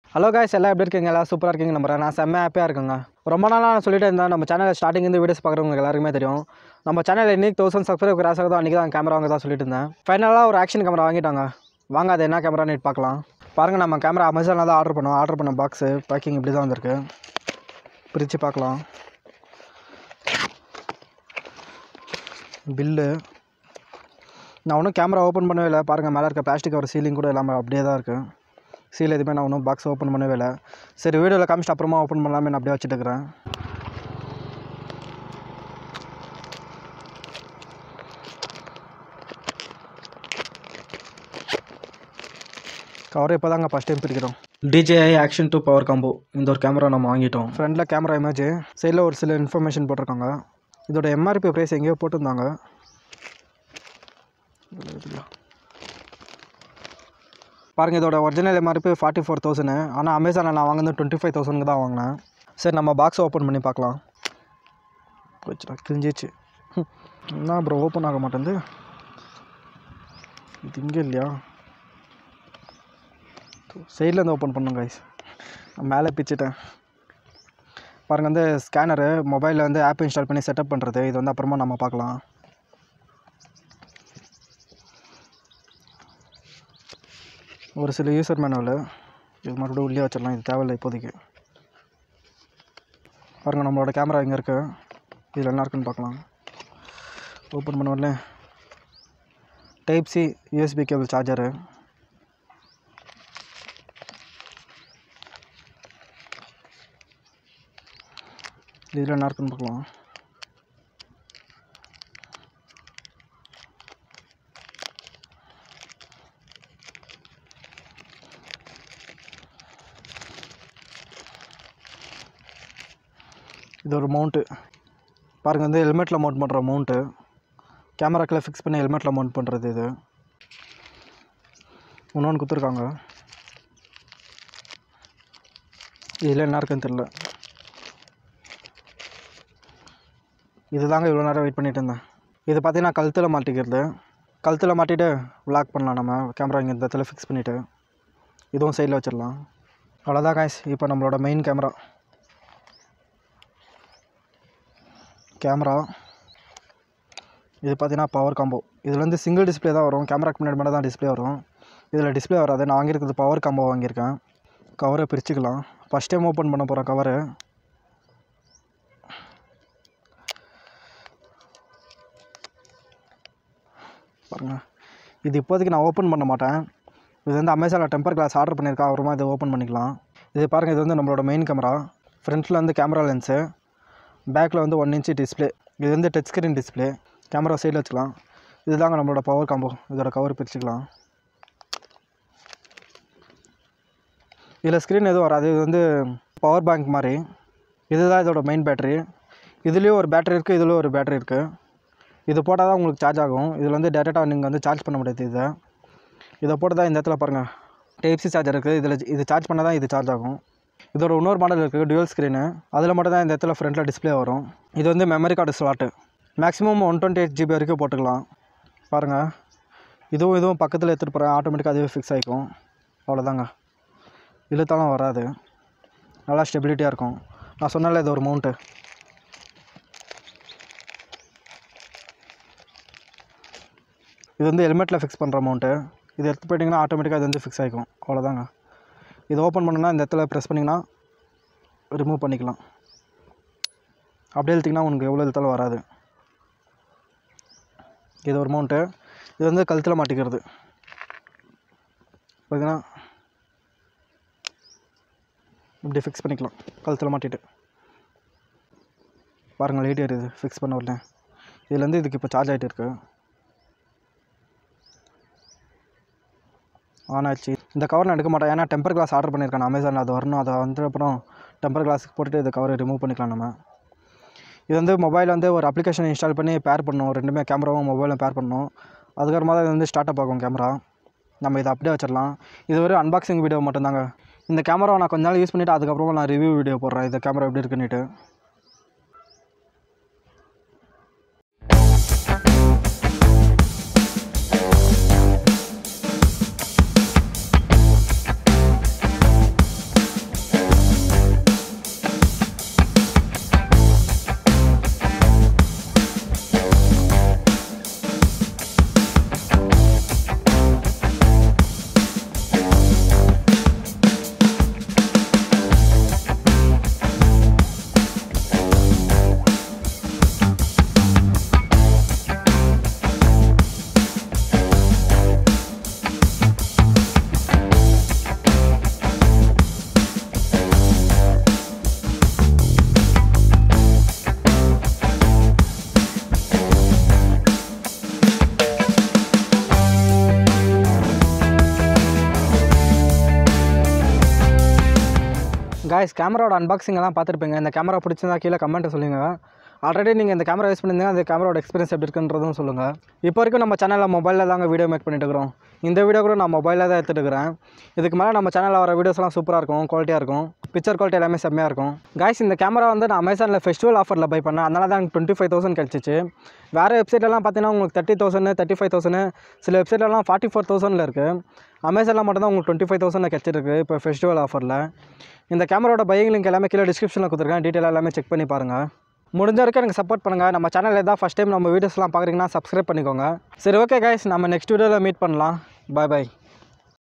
Hello guys எல்லாம் எப்படி இருக்கீங்க எல்லாம் சூப்பராக இருக்கீங்க நம்புறேன் நான் செம்ம ஹாப்பியாக இருக்கேங்க ரொம்ப நாளாக நான் சொல்லிட்டு இருந்தேன் நம்ம சேனல் ஸ்டார்டிங் இருந்து வீடியோஸ் பார்க்குறவங்களுக்கு எல்லாருக்குமே தெரியும் நம்ம சேனல் இன்னைக்கு தௌசண்ட் சப்ஸ்கிரைப் கிராஸ் ஆகுதோ அன்றைக்கி தான் கேமரா வாங்க தான் சொல்லிட்டு இருந்தேன் ஃபைனலாக ஒரு ஆக்ஷன் கேமரா வாங்கிட்டாங்க வாங்க அது என்ன கேமரான்னு பார்க்கலாம் பாருங்கள் நம்ம கேமரா அமேசானில் தான் ஆர்டர் பண்ணோம் ஆர்டர் பண்ண பாக்ஸு பேக்கிங் இப்படி தான் வந்திருக்கு பிரித்து பார்க்கலாம் பில்லு நான் ஒன்றும் கேமரா ஓப்பன் பண்ணவே இல்லை பாருங்கள் மேலே இருக்க பிளாஸ்டிக் கவர் சீலிங் கூட இல்லாமல் அப்படியே தான் இருக்குது சீல் எதுவுமே நான் ஒன்றும் பாக்ஸ் ஓப்பன் பண்ணவே இல்லை சரி வீடியோவில் காமிச்சிட்டு அப்புறமா ஓப்பன் பண்ணலாமே நான் அப்படியே வச்சுட்டு இருக்கிறேன் கவர் இப்போ தாங்க ஃபஸ்ட் டைம் பிரிக்கிறோம் DJI action two power combo இந்த ஒரு கேமரா நம்ம வாங்கிட்டோம் ஃப்ரண்டில் கேமரா இமேஜ் சைடில் ஒரு சில இன்ஃபர்மேஷன் போட்டிருக்காங்க இதோட எம்ஆர்பி ப்ரைஸ் எங்கேயோ போட்டிருந்தாங்க பாருங்கள் இதோட original MRP forty four thousand ஆனால் அமேசானில் நான் வாங்கினது டுவெண்ட்டி ஃபைவ் தௌசண்ட்க்கு தான் வாங்கினேன் சரி நம்ம பாக்ஸ் ஓப்பன் பண்ணி பார்க்கலாம் போச்சுடா கிழிஞ்சிச்சு ஹம். என்ன ப்ரோ ஓப்பன் ஆக மாட்டேங்குது இது இங்கே இல்லையா சைட்லேருந்து ஓப்பன் பண்ணும் கைஸ் மேலே பிச்சுட்டேன் பாருங்கள் வந்து ஸ்கேனரு மொபைலில் வந்து ஆப் இன்ஸ்டால் பண்ணி செட்டப் பண்ணுறது இது வந்து அப்புறமா நம்ம பார்க்கலாம் ஒரு சில யூசர் மேனுவல் இது மறுபடியும் உள்ளே வச்சிடலாம் இது தேவையில்லை இப்போதைக்கு பாருங்கள் நம்மளோட கேமரா இங்கே இருக்குது இதில் என்ன இருக்குன்னு பார்க்கலாம் ஓப்பன் பண்ண உடனே type C USB cable charger இதில் என்ன இருக்குன்னு பார்க்கலாம் இது ஒரு மவுண்ட்டு பாருங்கள் வந்து ஹெல்மெட்டில் மவுண்ட் பண்ணுற மவுண்ட்டு கேமராக்கில் ஃபிக்ஸ் பண்ணி ஹெல்மெட்டில் மவுண்ட் பண்ணுறது இது இன்னொன்று கொடுத்துருக்காங்க இதில் என்ன இருக்குன்னு தெரில இது தாங்க இவ்வளோ நேரம் வெயிட் பண்ணிட்டு இருந்தேன் இது பார்த்தீங்கன்னா கழுத்தில் மாட்டிக்கிறது கழுத்தில் மாட்டிட்டு வ்ளாக் பண்ணலாம் நம்ம கேமரா இங்கே இந்த இடத்துல ஃபிக்ஸ் பண்ணிவிட்டு இதுவும் சைடில் வச்சிடலாம் அவ்வளோதான் காய்ஸ் இப்போ நம்மளோட மெயின் கேமரா கேமரா இது பார்த்தீங்கன்னா பவர் காம்போ இதில் வந்து சிங்கிள் டிஸ்ப்ளே தான் வரும் கேமராக்கு முன்னாடி மட்டும் தான் டிஸ்ப்ளே வரும் இதில் டிஸ்ப்ளே வராது நான் வாங்கியிருக்கிறது பவர் காம்போ வாங்கியிருக்கேன் கவரை பிரிச்சுக்கலாம் ஃபஸ்ட் டைம் ஓப்பன் பண்ண போகிறேன் கவரு பாருங்கள் இது இப்போதைக்கு நான் ஓப்பன் பண்ண மாட்டேன் இது வந்து அமேசானில் டெம்பர் கிளாஸ் ஆர்டர் பண்ணியிருக்கேன் அப்புறமா இதை ஓப்பன் பண்ணிக்கலாம் இது பாருங்கள் இது வந்து நம்மளோட மெயின் கேமரா ஃப்ரண்ட்டில் வந்து கேமரா லென்ஸு பேக்கில் வந்து ஒன் இன்ச்சு டிஸ்ப்ளே இது வந்து டச் ஸ்க்ரீன் டிஸ்ப்ளே கேமரா சைடில் வச்சுக்கலாம் இதுதாங்க நம்மளோட பவர் காம்போ இதோட கவர் பிரிச்சுக்கலாம் இதில் ஸ்க்ரீன் எதுவும் வராது இது வந்து பவர் பேங்க் மாதிரி இதுதான் இதோட மெயின் பேட்டரி இதுலேயும் ஒரு பேட்டரி இருக்குது இதுலேயும் ஒரு பேட்டரி இருக்குது இது போட்டால் தான் உங்களுக்கு சார்ஜ் ஆகும் இதில் வந்து டேரெக்டாக நீங்கள் வந்து சார்ஜ் பண்ண முடியாது இதை இதை போட்டு தான் இந்த இடத்துல பாருங்கள் டைப் சி சார்ஜர் இருக்குது இதில் இது சார்ஜ் பண்ணால் தான் இது சார்ஜ் ஆகும் இதோட இன்னொரு மாடல் இருக்குது டுவல் ஸ்க்ரீனு அதில் மட்டும் தான் இந்த இடத்துல ஃப்ரண்ட்டில் டிஸ்ப்ளே வரும் இது வந்து memory card slot maximum one twenty eight GB வரைக்கும் போட்டுக்கலாம் பாருங்கள் இதுவும் இதுவும் பக்கத்தில் எடுத்துகிட்டு போகிறேன் ஆட்டோமேட்டிக்காக அதுவே ஃபிக்ஸ் ஆகிக்கும் அவ்வளோதாங்க இழுத்தாலும் வராது நல்லா ஸ்டெபிலிட்டியாக இருக்கும் நான் சொன்னால இது ஒரு மவுண்ட்டு இது வந்து ஹெல்மெட்டில் ஃபிக்ஸ் பண்ணுற அமௌண்ட்டு இது எடுத்து போயிட்டிங்கன்னா ஆட்டோமேட்டிக்காக இது வந்து ஃபிக்ஸ் ஆகிக்கும் அவ்வளோதாங்க இது ஓப்பன் பண்ணுன்னா இந்த இடத்துல ப்ரெஸ் பண்ணிங்கன்னா ரிமூவ் பண்ணிக்கலாம் அப்படியே இழுத்திங்கன்னா உங்களுக்கு எவ்வளோ இழுத்தாலும் வராது இது ஒரு மவுண்ட்டு இது வந்து கழுத்தில் மாட்டிக்கிறது பார்த்தீங்கன்னா இப்படி ஃபிக்ஸ் பண்ணிக்கலாம் கழுத்தில் மாட்டிட்டு பாருங்கள் லைட் எரியுது ஃபிக்ஸ் பண்ண உடனே இதுலேருந்து இதுக்கு இப்போ சார்ஜ் ஆகிட்டு இருக்குது ஆன் ஆச்சு இந்த கவர் நான் எடுக்க மாட்டேன் ஏன்னா டெம்பர் கிளாஸ் ஆர்டர் பண்ணியிருக்கேன் அமேசானில் அது வரணும் அதை வந்து அப்புறம் டெம்பர் கிளாஸுக்கு போட்டுட்டு இந்த கவரை ரிமூவ் பண்ணிக்கலாம் நம்ம இது வந்து மொபைல் வந்து ஒரு அப்ளிகேஷன் இன்ஸ்டால் பண்ணி பேர் பண்ணணும் ரெண்டுமே கேமராவும் மொபைலும் பேர் பண்ணணும் அதுக்கப்புறமா தான் இது வந்து ஸ்டார்ட் அப் ஆகும் கேமரா நம்ம இதை அப்படியே வச்சிடலாம் இது ஒரு அன்பாக்சிங் வீடியோ மட்டும்தாங்க இந்த கேமராவை நான் கொஞ்ச நாள் யூஸ் பண்ணிவிட்டு அதுக்கப்புறமா நான் ரிவ்யூ வீடியோ போடுறேன் இந்த கேமரா எப்படி இருக்குன்னுட்டு காய்ஸ் கேமராவோட அன்பாக்சிங் எல்லாம் பார்த்துருப்பீங்க இந்த கேமரா பிடிச்சிருந்தா கீழே கமெண்ட்டை சொல்லுங்கள் ஆல்ரெடி நீங்கள் இந்த கேமரா யூஸ் பண்ணியிருந்தீங்க அந்த கேமராவோட எக்ஸ்பீரியன்ஸ் எப்படி இருக்குன்றதும் சொல்லுங்கள் இப்போ வரைக்கும் நம்ம சேனலில் மொபைலில் தாங்க வீடியோ மேக் பண்ணிட்டு இருக்கிறோம் இந்த வீடியோ கூட நான் மொபைலில் தான் எடுத்துகிட்டு இருக்கிறேன் இதுக்கு மேலே நம்ம சேனலில் வர வீடியோஸ்லாம் சூப்பராக இருக்கும் குவாலிட்டியாக இருக்கும் பிக்சர் குவாலிட்டி எல்லாமே செம்மையாக இருக்கும் காய்ஸ் இந்த கேமரா வந்து நான் அமேசானில் ஃபெஸ்டிவல் ஆஃபரில் பை பண்ணேன் அதனால தான் எனக்கு டுவெண்ட்டி ஃபைவ் தௌசண்ட் கிடச்சிச்சு வேறு வெப்சைட்லலாம் பார்த்தீங்கன்னா உங்களுக்கு thirty thousand thirty five thousand சில வெப்சைட்லலாம் ஃபார்ட்டி ஃபோர் தௌசண்டில் இருக்குது அமேசானில் மட்டும்தான் உங்களுக்கு டுவெண்ட்டி ஃபைவ் தௌசண்ட் கிடச்சிருக்கு இப்போ ஃபெஸ்டிவல் ஆஃபரில் இந்த கேமராவோட பையிங் லிங்க் எல்லாமே கீழே டிஸ்கிரிப்ஷனில் கொடுத்துருக்கேன் டீட்டெயில் எல்லாமே செக் பண்ணி பாருங்கள் முடிஞ்ச வரைக்கும் எனக்கு சப்போர்ட் பண்ணுங்கள் நம்ம சேனலில் தான் ஃபஸ்ட் டைம் நம்ம வீடியோஸ்லாம் பார்க்குறீங்கன்னா சப்ஸ்கிரைப் பண்ணிக்கோங்க சரி ஓகே கைஸ் நம்ம நெக்ஸ்ட் வீடியோவில் மீட் பண்ணலாம் பாய் பாய்